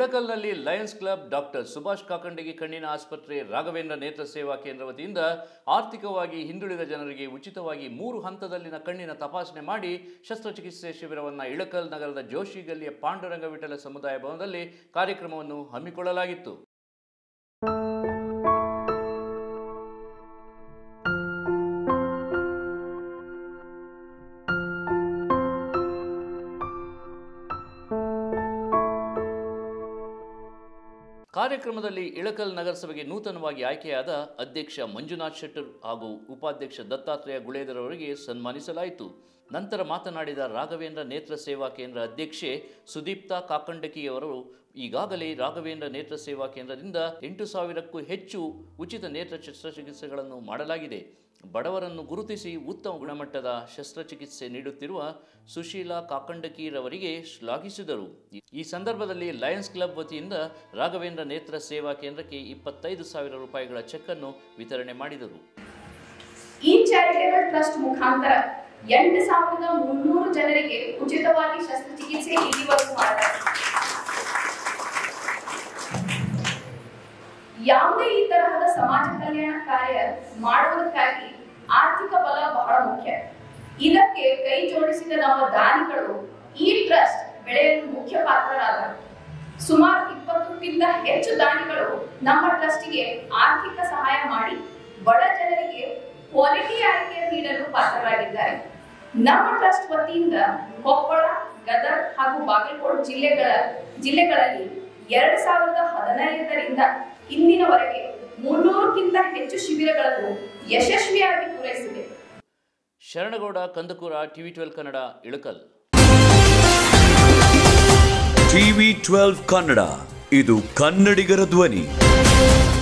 ಇಳಕಲ್ನಲ್ಲಿ lions club doctor Subhash Kakandagi ಕಣ್ಣಿನ ಆಸ್ಪತ್ರೆ ರಾಘವೇಂದ್ರ ನೇತ್ರ ಸೇವಾ ಕೇಂದ್ರ ವತಿಯಿಂದ ಆರ್ಥಿಕವಾಗಿ ಹಿಂದುಳಿದ ಜನರಿಗೆ ಉಚಿತವಾಗಿ ಮೂರು ಹಂತದಲ್ಲಿನ ಕಣ್ಣಿನ ತಪಾಸಣೆ ಮಾಡಿ ಶಸ್ತ್ರಚಿಕಿತ್ಸೆ ಶಿಬಿರವನ್ನು ಇಳಕಲ್ ನಗರದ ಜೋಶಿ ಗಲ್ಲಿಯ ಪಾಂಡುರಂಗ ವಿಠಲ ಸಮುದಾಯ ಭವನದಲ್ಲಿ ಕಾರ್ಯಕ್ರಮವನ್ನು ಹಮ್ಮಿಕೊಳ್ಳಲಾಗಿತ್ತು ಕಾರ್ಯಕ್ರಮದಲ್ಲಿ ಇಳಕಲ್ ನಗರಸಭೆಗೆ ನೂತನವಾಗಿ ಆಯ್ಕೆಯಾದ ಅಧ್ಯಕ್ಷ ಮಂಜುನಾಥ್ ಶೆಟ್ಟರ್ ಹಾಗೂ ಉಪಾಧ್ಯಕ್ಷ ದತ್ತಾತ್ರೇಯ ಗುಳೇದರ್ ಅವರಿಗೆ ಸನ್ಮಾನಿಸಲಾಯಿತು ನಂತರ ಮಾತನಾಡಿದ ರಾಘವೇಂದ್ರ ನೇತ್ರ ಸೇವಾ ಕೇಂದ್ರ ಅಧ್ಯಕ್ಷೆ ಸುದೀಪ್ತಾ ಕಾಕಂಡಕಿಯವರು ಈಗಾಗಲೇ ರಾಘವೇಂದ್ರ ನೇತ್ರ ಸೇವಾ ಕೇಂದ್ರದಿಂದ ಎಂಟು ಸಾವಿರಕ್ಕೂ ಹೆಚ್ಚು ಉಚಿತ ನೇತ್ರ ಶಸ್ತ್ರಚಿಕಿತ್ಸೆಗಳನ್ನು ಮಾಡಲಾಗಿದೆ ಬಡವರನ್ನು ಗುರುತಿಸಿ ಉತ್ತಮ ಗುಣಮಟ್ಟದ ಶಸ್ತ್ರಚಿಕಿತ್ಸೆ ನೀಡುತ್ತಿರುವ ಸುಶೀಲಾ ಕಾಕಂಡಕಿರವರಿಗೆ ಶ್ಲಾಘಿಸಿದರು ಈ ಸಂದರ್ಭದಲ್ಲಿ ಲಯನ್ಸ್ ಕ್ಲಬ್ ವತಿಯಿಂದ ರಾಘವೇಂದ್ರ ನೇತ್ರ ಸೇವಾ ಕೇಂದ್ರಕ್ಕೆ ಇಪ್ಪತ್ತೈದು ಸಾವಿರ ರೂಪಾಯಿಗಳ ಚೆಕ್ ಅನ್ನು ವಿತರಣೆ ಮಾಡಿದರು ಈ ಚಾರಿಟೇಬಲ್ ಟ್ರಸ್ಟ್ ಮುಖಾಂತರ ಎಂಟು ಸಾವಿರದ ಮುನ್ನೂರು ಜನರಿಗೆ ಉಚಿತವಾಗಿ ಶಸ್ತ್ರಚಿಕಿತ್ಸೆ ಇಲ್ಲಿವರೆಗೂ ಮಾಡಲಾಗಿದೆ ಯಾವುದೇ ಈ ತರಹದ ಸಮಾಜ ಕಲ್ಯಾಣ ಕಾರ್ಯ ಮಾಡುವುದಕ್ಕಾಗಿ ಆರ್ಥಿಕ ಬಲ ಬಹಳ ಮುಖ್ಯ ಇದಕ್ಕೆ ಕೈ ಜೋಡಿಸಿದ ನಮ್ಮ ದಾನಿಗಳು ಈ ಟ್ರಸ್ಟ್ ಬೆಳೆಯಲು ಮುಖ್ಯ ಪಾತ್ರರಾದರು ಸುಮಾರು ಇಪ್ಪತ್ತಕ್ಕಿಂತ ಹೆಚ್ಚು ದಾನಿಗಳು ನಮ್ಮ ಟ್ರಸ್ಟಿಗೆ ಆರ್ಥಿಕ ಸಹಾಯ ಮಾಡಿ ಬಡ ಜನರಿಗೆ ಕ್ವಾಲಿಟಿ ಆಯ್ಕೆ ನೀಡಲು ಪಾತ್ರರಾಗಿದ್ದಾರೆ ನಮ್ಮ ಟ್ರಸ್ಟ್ ವತಿಯಿಂದ ಕೊಪ್ಪಳ ಗದಗ ಹಾಗೂ ಬಾಗಲಕೋಟೆ ಜಿಲ್ಲೆಗಳ ಜಿಲ್ಲೆಗಳಲ್ಲಿ ಎರಡ್ ಸಾವಿರದ ಹದಿನೈದರಿಂದ ಇಂದಿನವರೆಗೆ ಮುನ್ನೂರಕ್ಕಿಂತ ಹೆಚ್ಚು ಶಿಬಿರಗಳನ್ನು ಯಶಸ್ವಿಯಾಗಿ ಪೂರೈಸಿದೆ Sharanagouda Kandakur TV twelve Kannada Ilkal TV twelve Kannada ಇದು ಕನ್ನಡಿಗರ ಧ್ವನಿ